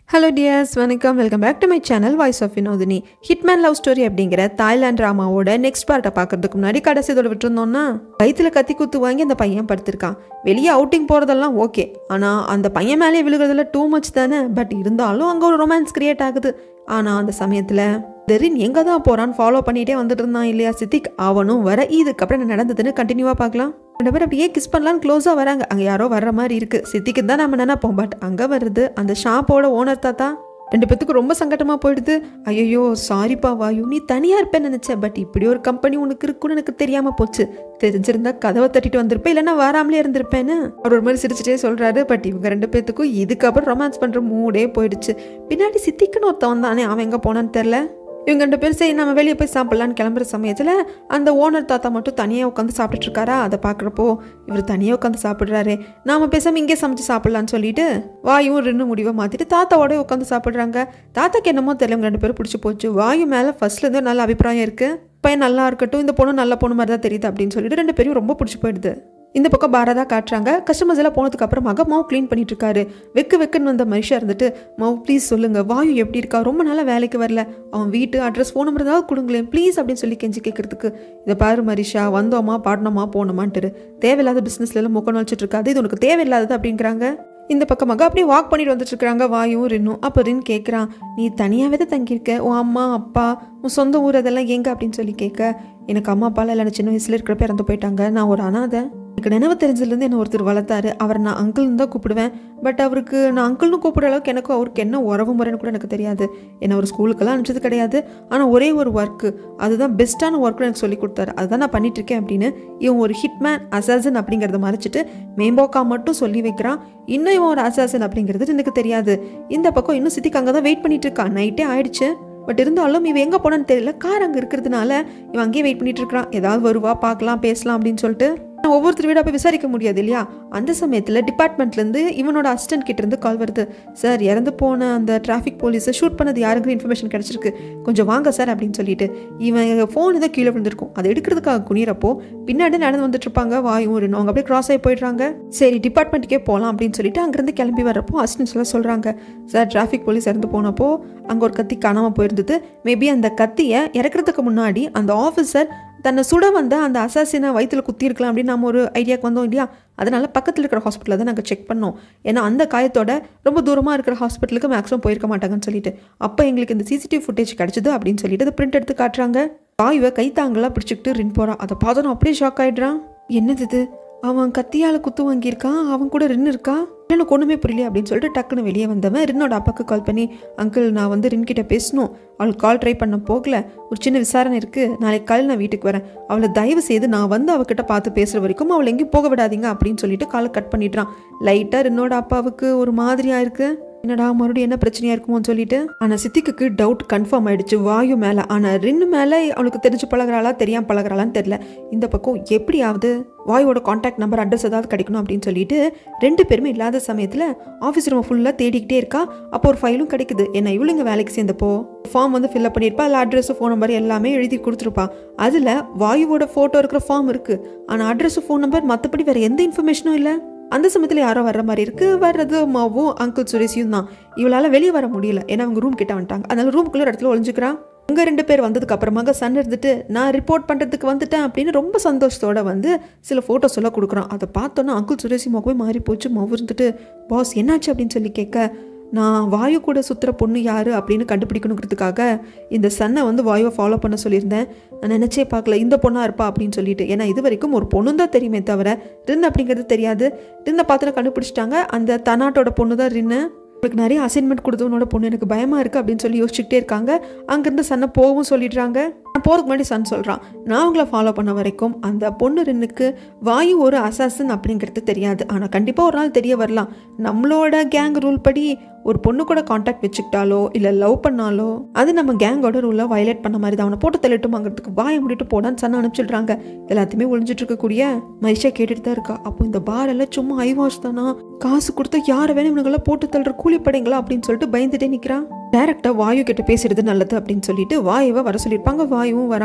hello dears வணக்கம் welcome back to my channel voice of Vinodhini hitman love story அப்படிங்கிற Thailand ட்ராமாவோட next பார்ட்டை பார்க்கறதுக்கு முன்னாடி கடைசி இதோட விட்டுருந்தோம்னா வயிற்றுல கத்தி குத்து வாங்கி அந்த பையன் படுத்திருக்கான் வெளியே அவுட்டிங் போகிறதெல்லாம் ஓகே ஆனால் அந்த பையன் மேலேயே விழுகிறதுல டூ மச் தானே பட் இருந்தாலும் அங்கே ஒரு ரொமான்ஸ் கிரியேட் ஆகுது ஆனால் அந்த சமயத்தில் தெரின் எங்கே தான் போகிறான்னு ஃபாலோ பண்ணிகிட்டே வந்துட்டு இருந்தான் இல்லையா சித்திக் அவனும் வர இதுக்கப்புறம் என்ன நடந்ததுன்னு கண்டினியூவாக பார்க்கலாம் ரெண்டு பேரும் அப்படியே கிஸ் பண்ணலான்னு க்ளோஸாக வராங்க அங்கே யாரோ வர்ற மாதிரி இருக்குது சித்திக்கு தான் நம்ம நினைப்போம் பட் அங்கே வருது அந்த ஷாப்போட ஓனர் தாத்தா ரெண்டு பேத்துக்கு ரொம்ப சங்கட்டமாக போயிடுது ஐயோ சாரிப்பா வாயு நீ தனியாக இருப்பேன்னு நினச்சேன் பட் இப்படி ஒரு கம்பெனி உனக்கு இருக்குன்னு எனக்கு தெரியாமல் போச்சு தெரிஞ்சிருந்தா கதவை தட்டிட்டு வந்திருப்பேன் இல்லைன்னா வராமலே இருந்திருப்பேன்னு அவர் ஒரு மாதிரி சிரிச்சிட்டே சொல்கிறாரு பட் இவங்க ரெண்டு பேத்துக்கும் இதுக்கப்புறம் ரொமான்ஸ் பண்ணுற மூடே போயிடுச்சு பின்னாடி சித்திக்குன்னு ஒருத்தவன் தானே அவன் எங்கே போனான்னு தெரில இவங்க ரெண்டு பேரும் சரி நம்ம வெளியே போய் சாப்பிட்லான்னு கிளம்புற சமயத்தில் அந்த ஓனர் தாத்தா மட்டும் தனியாக உட்காந்து சாப்பிட்டுட்டு இருக்காரா அதை பார்க்குறப்போ இவர் தனியாக உட்காந்து சாப்பிட்றாரு நாம பேசாமல் இங்கே சமைச்சு சாப்பிட்லான்னு சொல்லிட்டு வாயும் ரெண்டு முடிவை மாற்றிட்டு தாத்தாவோட உட்காந்து சாப்பிட்றாங்க தாத்தாக்கு என்னமோ தெரியல இவங்க ரெண்டு பேரும் பிடிச்சி போச்சு வாயு மேலே ஃபர்ஸ்ட்லேருந்து நல்ல அபிப்பிராயம் இருக்குது பையன் நல்லா இருக்கட்டும் இந்த பொண்ணு நல்ல பொண்ணு மாதிரி தான் தெரியுது அப்படின்னு சொல்லிட்டு ரெண்டு பேரும் ரொம்ப பிடிச்சி போயிடுது இந்த பக்கம் பாரதா காட்டுறாங்க கஸ்டமர்ஸ் எல்லாம் போனதுக்கு அப்புறமாக மவு க்ளீன் பண்ணிட்டு இருக்காரு வெக்கு வெக்குன்னு வந்த மனுஷா இருந்துட்டு மவு ப்ளீஸ் சொல்லுங்க வாயு எப்படி இருக்கா ரொம்ப நாளாக வேலைக்கு வரல அவன் வீட்டு அட்ரஸ் ஃபோன் நம்பர் ஏதாவது கொடுங்களேன் ப்ளீஸ் அப்படின்னு சொல்லி கெஞ்சி கேட்கறதுக்கு இதை பாரு மரிஷா வந்தோமா பாடணுமா போனோமான்ட்டு தேவையில்லாத பிஸ்னஸ்ல எல்லாம் முக்கம் வச்சுட்டு இருக்காது இது உனக்கு தேவையில்லாதது அப்படிங்கிறாங்க இந்த பக்கமாக அப்படியே வாக் பண்ணிட்டு வந்துட்டு இருக்காங்க வாயும் ரின்னும் அப்போ ரின் கேட்குறான் நீ தனியாகவே தான் தங்கியிருக்க உன் அம்மா அப்பா உன் சொந்த ஊர் அதெல்லாம் எங்கே அப்படின்னு சொல்லி கேட்க எனக்கு அம்மா அப்பாலாம் இல்லை சின்ன வயசுல இருக்கிறப்ப இறந்து போயிட்டாங்க நான் ஒரு அனாதை எனக்கு நினைவு தெரிஞ்சதுலேருந்து என்ன ஒருத்தர் வளர்த்தாரு அவரை நான் அங்கிள்னு தான் கூப்பிடுவேன் பட் அவருக்கு நான் அங்கிள்னு கூப்பிடுற அளவுக்கு எனக்கும் அவருக்கு என்ன உறவு முறைன்னு கூட எனக்கு தெரியாது என்ன ஒரு ஸ்கூலுக்கெல்லாம் அனுப்பிச்சது கிடையாது ஆனால் ஒரே ஒரு ஒர்க்கு அதுதான் பெஸ்ட்டான ஒர்க்குன்னு எனக்கு சொல்லி கொடுத்தாரு அதுதான் நான் பண்ணிட்டு இருக்கேன் அப்படின்னு இவன் ஒரு ஹிட்மேன் அசாசன் அப்படிங்கிறத மறைச்சிட்டு மேம்போக்கா மட்டும் சொல்லி வைக்கிறான் இன்னும் இவன் ஒரு அசாசன் அப்படிங்கிறது எனக்கு தெரியாது இந்த பக்கம் இன்னும் சித்திக்கு அங்கே தான் வெயிட் பண்ணிட்டு இருக்கான் நைட்டே ஆயிடுச்சு பட் இருந்தாலும் இவன் எங்கே போனான்னு தெரியல கார் அங்கே இருக்கிறதுனால இவன் அங்கேயே வெயிட் பண்ணிட்டு இருக்கிறான் ஏதாவது வருவா பார்க்கலாம் பேசலாம் அப்படின்னு சொல்லிட்டு ஒவ்வொருத்தர் வீடாக போய் விசாரிக்க முடியாது இல்லையா அந்த சமயத்தில் டிபார்ட்மெண்ட்லேருந்து இவனோட அசிஸ்டன்ட் கிட்ட இருந்து கால் வருது சார் இறந்து போன அந்த டிராஃபிக் போலீஸை ஷூட் பண்ணது யாருங்கிற இன்ஃபர்மேஷன் கிடச்சிருக்கு கொஞ்சம் வாங்க சார் அப்படின்னு சொல்லிட்டு இவன் ஃபோன் ஏதோ கீழே விழுந்திருக்கும் அதை எடுக்கிறதுக்காக குனிறப்போ பின்னாடி நடந்து வந்துட்டு இருப்பாங்க வாயும் ரெண்டும் அவங்க அப்படியே கிராஸ் ஆகி போயிடுறாங்க சரி டிபார்ட்மெண்ட்டுக்கே போகலாம் அப்படின்னு சொல்லிட்டு அங்கேருந்து கிளம்பி வரப்போ அசிஸ்டன்ஸ் எல்லாம் சொல்கிறாங்க சார் டிராஃபிக் போலீஸ் இறந்து போனப்போ அங்கே ஒரு கத்தி காணாமல் போயிருந்தது மேபி அந்த கத்தியை இறக்குறதுக்கு முன்னாடி அந்த ஆஃபீஸர் தன்னை சுட வந்த அந்த அசாசினை வயிற்றுல குத்தி இருக்கலாம் அப்படின்னு நம்ம ஒரு ஐடியாவுக்கு வந்தோம் இல்லையா அதனால் பக்கத்தில் இருக்கிற ஹாஸ்பிட்டலில் தான் நாங்கள் செக் பண்ணோம் ஏன்னா அந்த காயத்தோட ரொம்ப தூரமாக இருக்கிற ஹாஸ்பிட்டலுக்கு மேக்ஸிமம் போயிருக்க மாட்டாங்கன்னு சொல்லிட்டு அப்போ எங்களுக்கு இந்த சிசிடிவி ஃபுட்டேஜ் கிடச்சிது அப்படின்னு சொல்லிட்டு அதை பிரிண்ட் எடுத்து காட்டுறாங்க வாயுவை கைத்தாங்களாக பிடிச்சிக்கிட்டு ரின் போகிறான் அதை பார்த்தோம் அப்படியே ஷாக் ஆகிடுறான் என்னது இது அவன் கத்தியால் குத்து வாங்கியிருக்கான் அவன் கூட ரின் இருக்கா எனக்கு ஒன்றுமே புரியல அப்படின்னு சொல்லிட்டு டக்குன்னு வெளியே வந்தவன் ரின்னோட அப்பாவுக்கு கால் பண்ணி அங்கிள் நான் வந்து ரின் கிட்ட பேசணும் அவளுக்கு கால் ட்ரை பண்ண போகல ஒரு சின்ன விசாரணை இருக்குது நாளைக்கு காலையில் நான் வீட்டுக்கு வரேன் அவளை தயவு செய்து நான் வந்து அவகிட்ட பார்த்து பேசுகிற வரைக்கும் அவளை எங்கேயும் போக விடாதீங்க அப்படின்னு சொல்லிட்டு காலை கட் பண்ணிடுறான் லைட்டாக ரின்னோட அப்பாவுக்கு ஒரு மாதிரியாக இருக்குது என்னடா மறுபடியும் என்ன பிரச்சனையா இருக்குமோன்னு சொல்லிட்டு ஆனால் சித்திக்கு டவுட் கன்ஃபார்ம் ஆயிடுச்சு வாயு மேலே ஆனால் ரெண்டு மேலே அவளுக்கு தெரிஞ்சு பழகிறாளா தெரியாம பழகிறாளான்னு தெரியல இந்த பக்கம் எப்படியாவது வாயோட காண்டாக்ட் நம்பர் அட்ரஸ் ஏதாவது கிடைக்கணும் அப்படின்னு சொல்லிட்டு ரெண்டு பேருமே இல்லாத சமயத்தில் ஆஃபீஸ் ரூம் ஃபுல்லாக தேடிக்கிட்டே இருக்கா அப்போ ஒரு ஃபைலும் கிடைக்குது என்ன இவளுங்க வேலைக்கு சேர்ந்தப்போ ஃபார்ம் வந்து ஃபில்அப் பண்ணியிருப்பா அதில் அட்ரஸ் ஃபோன் நம்பர் எல்லாமே எழுதி கொடுத்துருப்பா அதில் வாயுவோட ஃபோட்டோ இருக்கிற ஃபார்ம் இருக்குது ஆனால் அட்ரஸ் ஃபோன் நம்பர் மற்றபடி வேறு எந்த இன்ஃபர்மேஷனும் இல்லை அந்த சமயத்தில் யாரோ வர்ற மாதிரி இருக்கு வர்றது அம்மாவும் அங்கிள் சுரேஷியும் தான் இவளால் வெளியே வர முடியல ஏன்னா அவங்க ரூம் கிட்ட வந்துட்டாங்க அதனால ரூம்குள்ள இடத்துல ஒளிஞ்சுக்கிறான் உங்க ரெண்டு பேர் வந்ததுக்கு அப்புறமாக சன் இருந்துட்டு நான் ரிப்போர்ட் பண்ணுறதுக்கு வந்துட்டேன் அப்படின்னு ரொம்ப சந்தோஷத்தோட வந்து சில ஃபோட்டோஸ் எல்லாம் கொடுக்குறான் அதை பார்த்தோன்னா அங்கிள் சுரேஷி முகமே மாறி போச்சு மவு இருந்துட்டு பாஸ் என்னாச்சு அப்படின்னு சொல்லி கேட்க நான் வாயு கூட சுற்றுற பொண்ணு யார் அப்படின்னு கண்டுபிடிக்கணுங்கிறதுக்காக இந்த சன்னை வந்து வாயுவை ஃபாலோ பண்ண சொல்லியிருந்தேன் நான் நினச்சே பார்க்கல இந்த பொண்ணாக இருப்பா அப்படின்னு சொல்லிட்டு ஏன்னா இது வரைக்கும் ஒரு பொண்ணு தான் தெரியுமே தவிர ரின் அப்படிங்கிறது தெரியாது ரின்னை பார்த்து கண்டுபிடிச்சிட்டாங்க அந்த தனாட்டோட பொண்ணு தான் ரின்னு உங்களுக்கு நிறைய அசைன்மெண்ட் கொடுத்தவனோட பொண்ணு எனக்கு பயமாக இருக்குது அப்படின்னு சொல்லி யோசிச்சுக்கிட்டே இருக்காங்க அங்கேருந்து சன்னை போகவும் சொல்லிடுறாங்க நான் போகிறதுக்கு முன்னாடி சன் சொல்கிறான் நான் உங்களை ஃபாலோ பண்ண வரைக்கும் அந்த பொண்ணு ரெண்டுக்கு வாயு ஒரு அசாசன் அப்படிங்கிறது தெரியாது ஆனால் கண்டிப்பாக ஒரு நாள் தெரிய வரலாம் நம்மளோட கேங் ரூல் படி ஒரு பொண்ணு கூட காண்டாக்ட் வச்சுக்கிட்டாலோ இல்லை லவ் பண்ணாலோ அது நம்ம கேங்கோட ரூலை வயலேட் பண்ண மாதிரி தான் அவனை போட்டு தள்ளிட்டுமாங்கிறதுக்கு வாயை முடிட்டு போடான்னு சன்ன அனுப்பிச்சிடுறாங்க எல்லாத்தையுமே ஒளிஞ்சிட்டு இருக்கக்கூடிய மரிஷா கேட்டுட்டு தான் இருக்கா அப்போ இந்த பார் எல்லாம் சும்மா ஐ வாஷ் தானா காசு கொடுத்தா யாரை வேணும் இவனுங்கெல்லாம் போட்டு தள்ளுற கூலிப்படைங்களா அப்படின்னு சொல்லிட்டு பயந்துட்டே நிற்கிறான் டேரக்டா வாயு கிட்ட பேசுறது நல்லது அப்படின்னு சொல்லிட்டு வாயுவை வர சொல்லியிருப்பாங்க வாயுவும் வரான்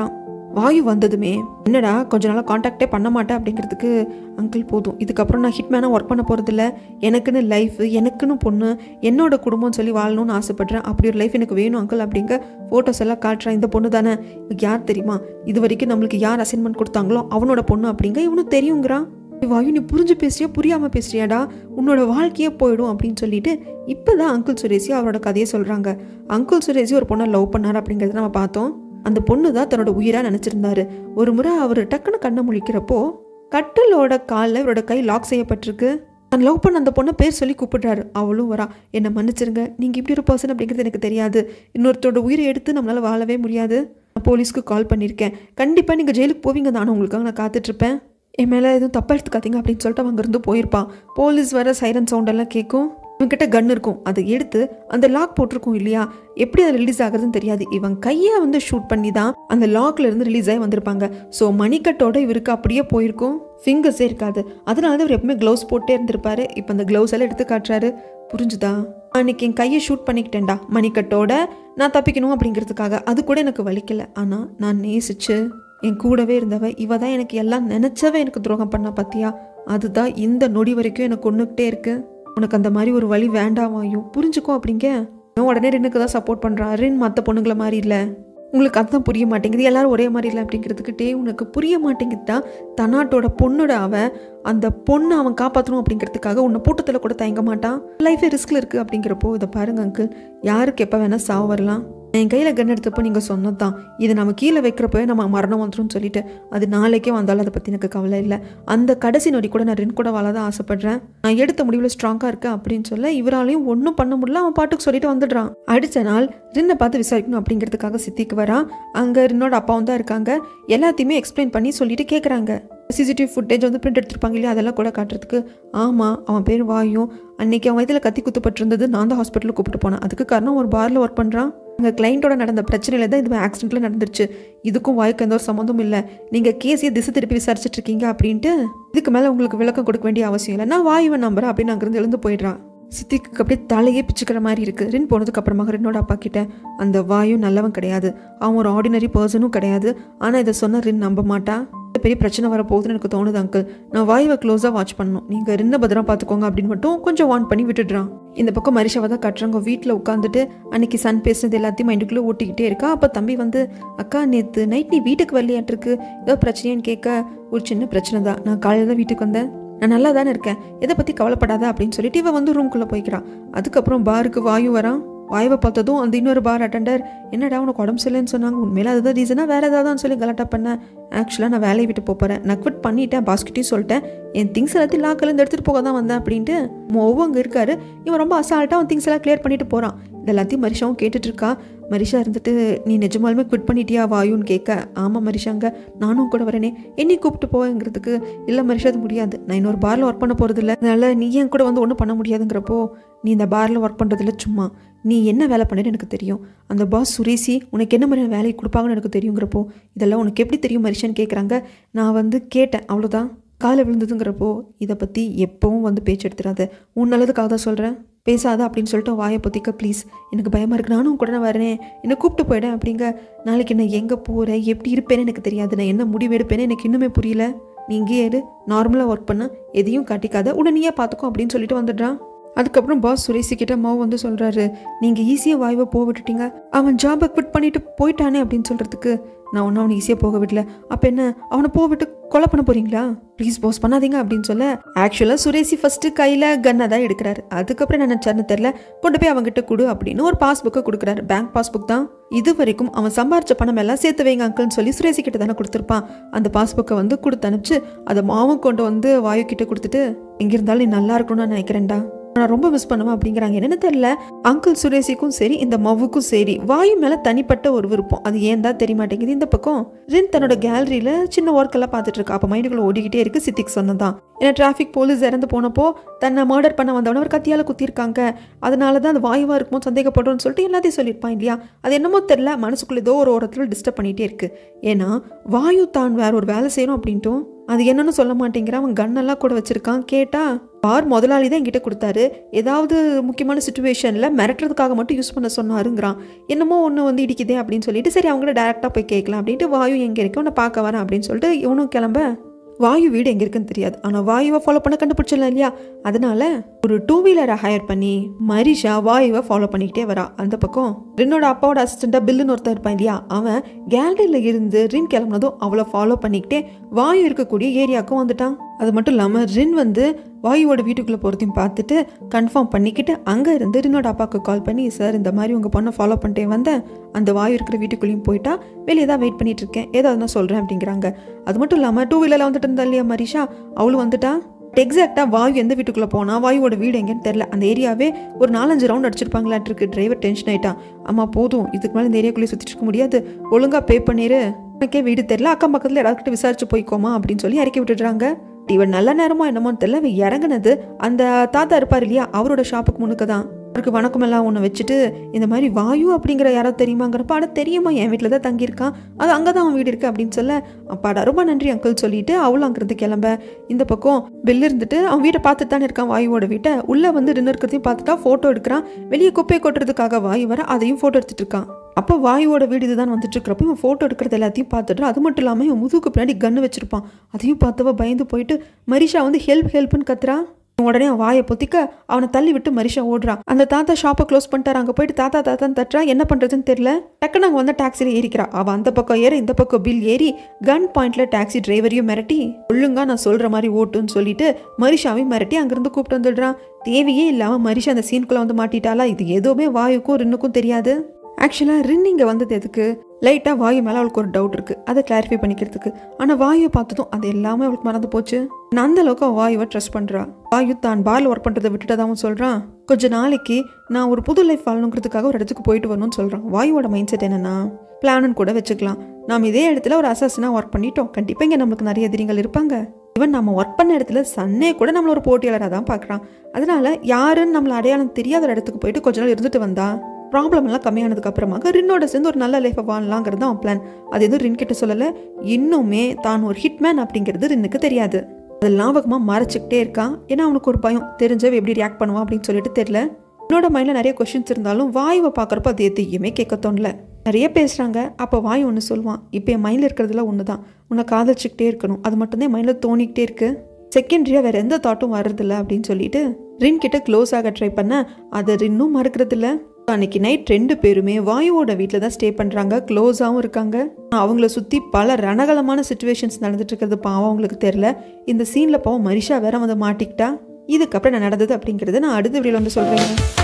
வாயு வந்ததுமே என்னடா கொஞ்ச நாளாக காண்டாக்டே பண்ண மாட்டேன் அப்படிங்கிறதுக்கு அங்கிள் போதும் இதுக்கப்புறம் நான் ஹிட்மேனாக ஒர்க் பண்ண போகிறதில்ல எனக்குன்னு லைஃப் எனக்குன்னு பொண்ணு என்னோட குடும்பம்னு சொல்லி வாழணும்னு ஆசைப்பட்றேன் அப்படி ஒரு லைஃப் எனக்கு வேணும் அங்கிள் அப்படிங்க ஃபோட்டோஸ் எல்லாம் காட்டுறேன் இந்த பொண்ணு தானே இவனுக்கு யார் தெரியுமா இது வரைக்கும் நம்மளுக்கு யார் அசைன்மெண்ட் கொடுத்தாங்களோ அவனோட பொண்ணு அப்படிங்க இவனும் தெரியுங்கிறான் வாயு நீ புரிஞ்சு பேசுறியா புரியாமல் பேசுறியாடா உன்னோட வாழ்க்கையே போயிடும் அப்படின்னு சொல்லிட்டு இப்போ தான் அங்கிள் சுரேஷி அவரோட கதையை சொல்கிறாங்க அங்கிள் சுரேஷி ஒரு பொண்ணை லவ் பண்ணார் அப்படிங்கிறத நம்ம பார்த்தோம் அந்த பொண்ணு தான் தன்னோட உயிராக நினச்சிருந்தாரு ஒரு முறை அவர் டக்குன்னு கண்ணை முழிக்கிறப்போ கட்டிலோட காலில் இவரோட கை லாக் செய்யப்பட்டிருக்கு நான் லவ் பண்ண அந்த பொண்ணை பேர் சொல்லி கூப்பிடுறாரு அவளும் வரா என்னை மன்னிச்சிருங்க நீங்கள் இப்படி ஒரு பர்சன் அப்படிங்கிறது எனக்கு தெரியாது இன்னொருத்தரோட உயிரை எடுத்து நம்மளால் வாழவே முடியாது நான் போலீஸ்க்கு கால் பண்ணியிருக்கேன் கண்டிப்பாக நீங்கள் ஜெயிலுக்கு போவீங்க தானே உங்களுக்காக நான் காத்துட்ருப்பேன் என் மேலே எதுவும் தப்பாக எடுத்துக்காதீங்க அப்படின்னு சொல்லிட்டு அவன் அங்கேருந்து போயிருப்பான் போலீஸ் வர சைரன் சவுண்டெல்லாம் கேட்கும் இவன்கிட்ட கன் இருக்கும் அதை எடுத்து அந்த லாக் போட்டிருக்கும் இல்லையா எப்படி அது ரிலீஸ் ஆகுதுன்னு தெரியாது இவன் கையை வந்து ஷூட் பண்ணி தான் அந்த லாக்ல இருந்து ரிலீஸ் ஆகி வந்திருப்பாங்க ஸோ மணிக்கட்டோட இவருக்கு அப்படியே போயிருக்கும் ஃபிங்கர்ஸே இருக்காது அதனால தான் இவர் எப்பவுமே க்ளவுஸ் போட்டே இருந்திருப்பாரு இப்போ அந்த க்ளவுஸ் எல்லாம் எடுத்து காட்டுறாரு புரிஞ்சுதா அன்னைக்கு என் கையை ஷூட் பண்ணிக்கிட்டேன்டா மணிக்கட்டோட நான் தப்பிக்கணும் அப்படிங்கிறதுக்காக அது கூட எனக்கு வலிக்கல ஆனால் நான் நேசிச்சு என் கூடவே இருந்தவ இவ தான் எனக்கு எல்லாம் நினச்சவ எனக்கு துரோகம் பண்ண பார்த்தியா அதுதான் இந்த நொடி வரைக்கும் எனக்கு கொண்டுகிட்டே இருக்கு உனக்கு அந்த மாதிரி ஒரு வழி வேண்டாமாயும் புரிஞ்சுக்கோ அப்படிங்க அவன் உடனே ரின்னுக்கு தான் சப்போர்ட் பண்ணுறான் ரின் மற்ற பொண்ணுங்கள மாதிரி இல்லை உங்களுக்கு அதுதான் புரிய மாட்டேங்குது எல்லாரும் ஒரே மாதிரி இல்லை அப்படிங்கிறதுக்கு டே உனக்கு புரிய மாட்டேங்குது தான் தன்னாட்டோட பொண்ணோட அவன் அந்த பொண்ணை அவன் காப்பாற்றணும் அப்படிங்கிறதுக்காக உன்னை கூட்டத்தில் கூட தயங்க மாட்டான் லைஃபே ரிஸ்கில் இருக்குது அப்படிங்கிறப்போ இதை பாருங்க அங்கிள் யாருக்கு எப்போ வேணால் சாவு வரலாம் என் கையில் கன் எடுத்தப்போ நீங்கள் சொன்னது தான் இது நம்ம கீழே வைக்கிறப்பவே நம்ம மரணம் வந்துடும் சொல்லிட்டு அது நாளைக்கே வந்தாலும் அதை பற்றி எனக்கு கவலை இல்லை அந்த கடைசி நொடி கூட நான் ரெண்டு கூட வாழ தான் ஆசைப்படுறேன் நான் எடுத்த முடிவில் ஸ்ட்ராங்காக இருக்கேன் அப்படின்னு சொல்ல இவராலையும் ஒன்றும் பண்ண முடியல அவன் பாட்டுக்கு சொல்லிட்டு வந்துடுறான் அடுத்த நாள் ரின்னை பார்த்து விசாரிக்கணும் அப்படிங்கிறதுக்காக சித்திக்கு வரான் அங்கே ரின்னோட அப்பாவும் தான் இருக்காங்க எல்லாத்தையுமே எக்ஸ்பிளைன் பண்ணி சொல்லிட்டு கேட்குறாங்க சிசிடிவி ஃபுட்டேஜ் வந்து பிரிண்ட் எடுத்திருப்பாங்க இல்லையா அதெல்லாம் கூட காட்டுறதுக்கு ஆமாம் அவன் பேர் வாயும் அன்னைக்கு அவன் இதில் கத்தி குத்துப்பட்டிருந்தது நான் தான் ஹாஸ்பிட்டலுக்கு கூப்பிட்டு போனேன் அதுக்கு காரணம் ஒரு பாரில் ஒர்க் பண்ணுறான் எங்கள் கிளைண்ட்டோட நடந்த பிரச்சனையில தான் இது ஆக்சிடென்ட்டில் நடந்துருச்சு இதுக்கும் வாய்க்கு எந்த ஒரு சம்மந்தமும் இல்லை நீங்கள் கேஸையே திசை திருப்பி விசாரிச்சுட்டு இருக்கீங்க அப்படின்ட்டு இதுக்கு மேலே உங்களுக்கு விளக்கம் கொடுக்க வேண்டிய அவசியம் இல்லை நான் வாயுவை நம்புறேன் அப்படின்னு அங்கேருந்து எழுந்து போயிடுறான் சித்திக்கு அப்படியே தலையே பிச்சுக்கிற மாதிரி இருக்குது ரின் போனதுக்கு அப்புறமாக ரின்னோட அப்பா கிட்ட அந்த வாயு நல்லவன் கிடையாது அவன் ஒரு ஆர்டினரி பர்சனும் கிடையாது ஆனால் இதை சொன்ன ரின் நம்ப மாட்டா பெரிய பிரச்சனை வரப்போகுதுன்னு எனக்கு தோணுது அங்கிள் நான் வாயுவை க்ளோஸாக வாட்ச் பண்ணணும் நீங்கள் ரின்ன பத்திரம் பார்த்துக்கோங்க அப்படின்னு மட்டும் கொஞ்சம் வார்ன் பண்ணி விட்டுடுறான் இந்த பக்கம் மரிஷாவை தான் கட்டுறாங்க வீட்டில் உட்காந்துட்டு அன்னைக்கு சன் பேசுனது எல்லாத்தையும் மைண்டுக்குள்ளே ஓட்டிக்கிட்டே இருக்கா அப்போ தம்பி வந்து அக்கா நேற்று நைட் நீ வீட்டுக்கு வரலையாட்டிருக்கு ஏதோ பிரச்சனையான்னு கேட்க ஒரு சின்ன பிரச்சனை தான் நான் காலையில் தான் வீட்டுக்கு வந்தேன் நான் நல்லா தானே இருக்கேன் எதை பற்றி கவலைப்படாத அப்படின்னு சொல்லிட்டு இவன் வந்து ரூம்குள்ளே போய்க்கிறான் அதுக்கப்புறம் பாருக்கு வாயு வரான் வாயுவை பார்த்ததும் அந்த இன்னொரு பார் அட்டெண்டர் என்னடா உனக்கு உடம்பு சரியில்லைன்னு சொன்னாங்க உண்மையில அதுதான் ரீசனாக வேறு ஏதாவது சொல்லி கலாட்டா பண்ணேன் ஆக்சுவலாக நான் வேலையை விட்டு போகிறேன் நான் குவிட் பண்ணிட்டேன் பாஸ்கிட்டையும் சொல்லிட்டேன் என் திங்ஸ் எல்லாத்தையும் லாக்கிலேருந்து எடுத்துகிட்டு போக தான் வந்தேன் அப்படின்ட்டு மொவ்வ அங்கே இருக்காரு இவன் ரொம்ப அசால்ட்டாக அவன் திங்ஸ் எல்லாம் கிளியர் பண்ணிட்டு போகிறான் இது எல்லாத்தையும் மரிஷாவும் கேட்டுட்டு இருக்கா மரிஷா இருந்துட்டு நீ நிஜமாலுமே குவிட் பண்ணிட்டியா வாயுன்னு கேட்க ஆமாம் மரிஷாங்க நானும் கூட வரேனே என்னை கூப்பிட்டு போங்கிறதுக்கு இல்லை மரிஷா அது முடியாது நான் இன்னொரு பாரில் ஒர்க் பண்ண போகிறது இல்லை அதனால் நீ என் கூட வந்து ஒன்றும் பண்ண முடியாதுங்கிறப்போ நீ இந்த பாரில் ஒர்க் பண்ணுறதில்ல சும்மா நீ என்ன வேலை பண்ணுன்னு எனக்கு தெரியும் அந்த பாஸ் சுரேசி உனக்கு என்ன மாதிரியான வேலையை கொடுப்பாங்கன்னு எனக்கு தெரியுங்கிறப்போ இதெல்லாம் உனக்கு எப்படி தெரியும் மரிஷான்னு கேட்குறாங்க நான் வந்து கேட்டேன் அவ்வளோதான் காலை விழுந்ததுங்கிறப்போ இதை பற்றி எப்பவும் வந்து பேச்சு எடுத்துடாத உன் நல்லதுக்காக தான் சொல்கிறேன் பேசாத அப்படின்னு சொல்லிட்டு வாயை பொத்திக்க ப்ளீஸ் எனக்கு பயமாக இருக்கு நானும் கூட நான் வரேன் என்னை கூப்பிட்டு போயிடேன் அப்படிங்க நாளைக்கு நான் எங்கே போகிறேன் எப்படி இருப்பேன்னு எனக்கு தெரியாது நான் என்ன முடிவு எடுப்பேன்னு எனக்கு இன்னுமே புரியல நீ இங்கேயே இரு நார்மலாக ஒர்க் பண்ண எதையும் காட்டிக்காத உடனேயே பார்த்துக்கோ அப்படின்னு சொல்லிட்டு வந்துடுறான் அதுக்கப்புறம் பாஸ் சுரேசி கிட்ட மாவு வந்து சொல்கிறாரு நீங்கள் ஈஸியாக வாய்வை போக விட்டுட்டீங்க அவன் ஜாபை குவிட் பண்ணிட்டு போயிட்டானே அப்படின்னு சொல்கிறதுக்கு நான் ஒன்றும் அவனை ஈஸியாக போக விடல அப்போ என்ன அவனை போக விட்டு கொலை பண்ண போறீங்களா ப்ளீஸ் பாஸ் பண்ணாதீங்க அப்படின்னு சொல்ல ஆக்சுவலாக சுரேசி ஃபஸ்ட்டு கையில் கன்னை தான் எடுக்கிறாரு அதுக்கப்புறம் என்ன நினச்சாருன்னு தெரில கொண்டு போய் அவங்ககிட்ட கொடு அப்படின்னு ஒரு பாஸ்புக்கை கொடுக்குறாரு பேங்க் பாஸ்புக் தான் இது வரைக்கும் அவன் சம்பாரிச்ச பணம் எல்லாம் சேர்த்து வைங்க அங்கிள்னு சொல்லி சுரேசி கிட்ட தானே கொடுத்துருப்பான் அந்த பாஸ்புக்கை வந்து கொடுத்து அனுப்பிச்சு அதை மாவும் கொண்டு வந்து வாயு கிட்ட கொடுத்துட்டு எங்க இருந்தாலும் நீ நல்லா இருக்கணும்னு நான் நினைக்கிறேன்டா நான் ரொம்ப மிஸ் பண்ணுவேன் அப்படிங்கிறாங்க என்னன்னு தெரியல அங்கிள் சுரேஷிக்கும் சரி இந்த மவ்வுக்கும் சரி வாயு மேல தனிப்பட்ட ஒரு விருப்பம் அது ஏன் தான் தெரிய மாட்டேங்குது இந்த பக்கம் ரின் தன்னோட கேலரியில சின்ன ஒர்க் எல்லாம் பார்த்துட்டு இருக்கா அப்போ மைண்டுக்குள்ள ஓடிக்கிட்டே இருக்கு சித்திக் சொன்னதான் ஏன்னா டிராஃபிக் போலீஸ் இறந்து போனப்போ தன்னை மர்டர் பண்ண வந்தவன ஒரு கத்தியால குத்திருக்காங்க அதனால தான் அது வாயுவா இருக்குமோ சந்தேகப்படுறோம்னு சொல்லிட்டு எல்லாத்தையும் சொல்லியிருப்பான் இல்லையா அது என்னமோ தெரியல மனசுக்குள்ள ஏதோ ஒரு ஓரத்தில் டிஸ்டர்ப் பண்ணிட்டே இருக்கு ஏன்னா வாயு தான் வேற ஒரு வேலை செய்யணும் அப்படின்ட்டும் அது என்னன்னு சொல்ல மாட்டேங்கிற அவன் கன்னெல்லாம் கூட வச்சிருக்கான் கேட்டா பார் முதலாளி தான் என்கிட்ட கொடுத்தாரு ஏதாவது முக்கியமான சுச்சுவேஷனில் மிரட்டுறதுக்காக மட்டும் யூஸ் பண்ண சொன்னாருங்கிறான் என்னமோ ஒன்று வந்து இடிக்குதே அப்படின்னு சொல்லிட்டு சரி அவங்கள டேரெக்டாக போய் கேட்கலாம் அப்படின்ட்டு வாயு எங்கே இருக்கு உன்னை பார்க்க வரேன் அப்படின்னு சொல்லிட்டு இவனும் கிளம்ப வாயு வீடு எங்கே இருக்குன்னு தெரியாது ஆனால் வாயுவை ஃபாலோ பண்ண கண்டுபிடிச்சிடலாம் இல்லையா அதனால ஒரு டூ வீலரை ஹையர் பண்ணி மரிஷா வாயுவை ஃபாலோ பண்ணிக்கிட்டே வரா அந்த பக்கம் ரின்னோட அப்பாவோட அசிஸ்டண்ட்டாக பில்லுன்னு ஒருத்தர் இருப்பான் இல்லையா அவன் கேலரியில் இருந்து ரின் கிளம்புனதும் அவளை ஃபாலோ பண்ணிக்கிட்டே வாயு இருக்கக்கூடிய ஏரியாவுக்கும் வந்துட்டான் அது மட்டும் இல்லாமல் ரின் வந்து வாயுவோட வீட்டுக்குள்ளே போகிறதையும் பார்த்துட்டு கன்ஃபார்ம் பண்ணிக்கிட்டு அங்கே இருந்து ரின்னோட அப்பாவுக்கு கால் பண்ணி சார் இந்த மாதிரி உங்கள் பொண்ணை ஃபாலோ பண்ணிட்டே வந்தேன் அந்த வாயு இருக்கிற வீட்டுக்குள்ளேயும் போயிட்டா வெளியே தான் வெயிட் பண்ணிட்டு இருக்கேன் ஏதாவது நான் சொல்கிறேன் அப்படிங்கிறாங்க அது மட்டும் இல்லாமல் டூ வீலரில் வந்துட்டு இருந்தா இல்லையா மரிஷா அவளும் வந்துட்டா எக்ஸாக்டாக வாயு எந்த வீட்டுக்குள்ளே போனா வாயுவோட வீடு எங்கேன்னு தெரில அந்த ஏரியாவே ஒரு நாலஞ்சு ரவுண்ட் அடிச்சிருப்பாங்களாட்டு இருக்கு டிரைவர் டென்ஷன் ஆயிட்டான் அம்மா போதும் இதுக்கு மேலே இந்த ஏரியாக்குள்ளேயே சுற்றிட்டு இருக்க முடியாது ஒழுங்காக பே பண்ணிடு எனக்கே வீடு தெரில அக்கம் பக்கத்தில் யாராவது விசாரிச்சு போய்க்கோமா அப்படின்னு சொல்லி இறக்கி விட்டுடுறாங்க இவன் நல்ல நேரமா என்னமோன்னு தெரியல இவன் இறங்குனது அந்த தாத்தா இருப்பார் இல்லையா அவரோட ஷாப்புக்கு முன்னுக்கு தான் அவருக்கு வணக்கம் எல்லாம் ஒன்று வச்சுட்டு இந்த மாதிரி வாயு அப்படிங்கிற யாராவது தெரியுமாங்கிறப்ப அட தெரியுமா என் வீட்டில் தான் தங்கியிருக்கான் அது அங்கே தான் அவன் வீடு இருக்கு அப்படின்னு சொல்ல அப்பாடா ரொம்ப நன்றி அங்கிள் சொல்லிட்டு அவளும் அங்கிருந்து கிளம்ப இந்த பக்கம் வெளில இருந்துட்டு அவன் வீட்டை பார்த்துட்டு தானே இருக்கான் வாயுவோட வீட்டை உள்ளே வந்து டின்னர் இருக்கிறதையும் பார்த்துட்டா ஃபோட்டோ எடுக்கிறான் வெளியே குப்பையை கொட்டுறதுக்காக வாயு வர அதையும் ஃபோட்டோ எடுத்துட்டு இருக்கான் அப்போ வாயுவோட வீடு இதுதான் வந்துட்டு இருக்கிறப்ப இவன் ஃபோட்டோ எடுக்கிறது எல்லாத்தையும் பார்த்துட்டு அது மட்டும் இல்லாமல் இவன் முதுகுக்கு பின்னாடி கன்று வச்சிருப்பான் அதையும் பார்த்தவ பயந்து போயிட்டு மரிஷா வந்து ஹெல்ப் ஹெல்ப்னு கத்துறா உடனே அவன் வாயை பொத்திக்க அவனை தள்ளி விட்டு மரிஷா ஓடுறான் அந்த தாத்தா ஷாப்பை க்ளோஸ் பண்ணிட்டாரு அங்கே போயிட்டு தாத்தா தாத்தான்னு தட்டுறா என்ன பண்ணுறதுன்னு தெரியல டக்குன்னு அங்கே வந்து டாக்ஸியில் ஏறிக்கிறா அவன் அந்த பக்கம் ஏற இந்த பக்கம் பில் ஏறி கன் பாயிண்ட்ல டாக்ஸி டிரைவரையும் மிரட்டி ஒழுங்கா நான் சொல்கிற மாதிரி ஓட்டுன்னு சொல்லிட்டு மரிஷாவையும் மிரட்டி அங்கேருந்து கூப்பிட்டு வந்துடுறான் தேவையே இல்லாமல் மரிஷா அந்த சீனுக்குள்ளே வந்து மாட்டிட்டாளா இது எதுவுமே வாயுக்கும் ரின்னுக்கும் தெரியாது ஆக்சுவலாக ரின் இங்கே வந்தது எதுக்கு லைட்டாக வாயு மேலே அவளுக்கு ஒரு டவுட் இருக்குது அதை கிளாரிஃபை பண்ணிக்கிறதுக்கு ஆனால் வாயுவை பார்த்ததும் அது எல்லாமே அவளுக்கு மறந்து போச்சு நான் அந்த அளவுக்கு அவள் வாயுவை ட்ரஸ்ட் பண்ணுறா வாயு தான் பாரில் ஒர்க் பண்ணுறதை விட்டுட்டதாகவும் சொல்கிறான் கொஞ்ச நாளைக்கு நான் ஒரு புது லைஃப் வாழணுங்கிறதுக்காக ஒரு இடத்துக்கு போயிட்டு வரணும்னு சொல்கிறான் வாயுவோட மைண்ட் செட் என்னன்னா பிளானுன்னு கூட வச்சுக்கலாம் நாம் இதே இடத்துல ஒரு அசாசனாக ஒர்க் பண்ணிட்டோம் கண்டிப்பாக இங்கே நம்மளுக்கு நிறைய எதிரிகள் இருப்பாங்க ஈவன் நம்ம ஒர்க் பண்ண இடத்துல சன்னே கூட நம்மள ஒரு போட்டியாளராக தான் பார்க்குறான் அதனால யாருன்னு நம்மள அடையாளம் தெரியாத ஒரு இடத்துக்கு போயிட்டு கொஞ்ச நாள் இருந்துட்டு வந்தா ப்ராப்ளம் எல்லாம் கம்மியானதுக்கு அப்புறமாக ரின்னோட சேர்ந்து ஒரு நல்ல லைஃப்பை வாழலாங்கிறது அவன் பிளான் அது எதுவும் ரின் கிட்ட சொல்லலை இன்னுமே தான் ஒரு ஹிட்மேன் அப்படிங்கிறது ரின்னுக்கு தெரியாது அது லாபகமாக மறைச்சிக்கிட்டே இருக்கான் ஏன்னா அவனுக்கு ஒரு பயம் தெரிஞ்சவ எப்படி ரியாக்ட் பண்ணுவான் அப்படின்னு சொல்லிட்டு தெரியல என்னோட மைண்டில் நிறைய கொஷின்ஸ் இருந்தாலும் வாயுவை பார்க்குறப்ப அது எதையுமே கேட்க தோணல நிறைய பேசுகிறாங்க அப்போ வாய் ஒன்று சொல்லுவான் இப்போ என் மைண்டில் இருக்கிறதுல ஒன்று தான் உன்னை காதலிச்சுக்கிட்டே இருக்கணும் அது மட்டும்தான் மைண்டில் தோணிக்கிட்டே இருக்கு செகண்டரியாக வேறு எந்த தாட்டும் வர்றதில்ல அப்படின்னு சொல்லிட்டு ரின் கிட்ட க்ளோஸ் ஆக ட்ரை பண்ண அதை ரின்னும் மறக்கிறதில்ல அன்னைக்கு நைட் ரெண்டு பேருமே வாயுவோட வீட்டில் தான் ஸ்டே பண்ணுறாங்க க்ளோஸாகவும் இருக்காங்க அவங்கள சுற்றி பல ரணகலமான சுச்சுவேஷன்ஸ் நடந்துட்டு இருக்கிறது பாவம் அவங்களுக்கு தெரில இந்த சீனில் பாவம் மரிஷா வேற வந்து மாட்டிக்கிட்டா இதுக்கப்புறம் நான் நடந்தது அப்படிங்கிறத நான் அடுத்த வீடியோவில் வந்து சொல்கிறேன்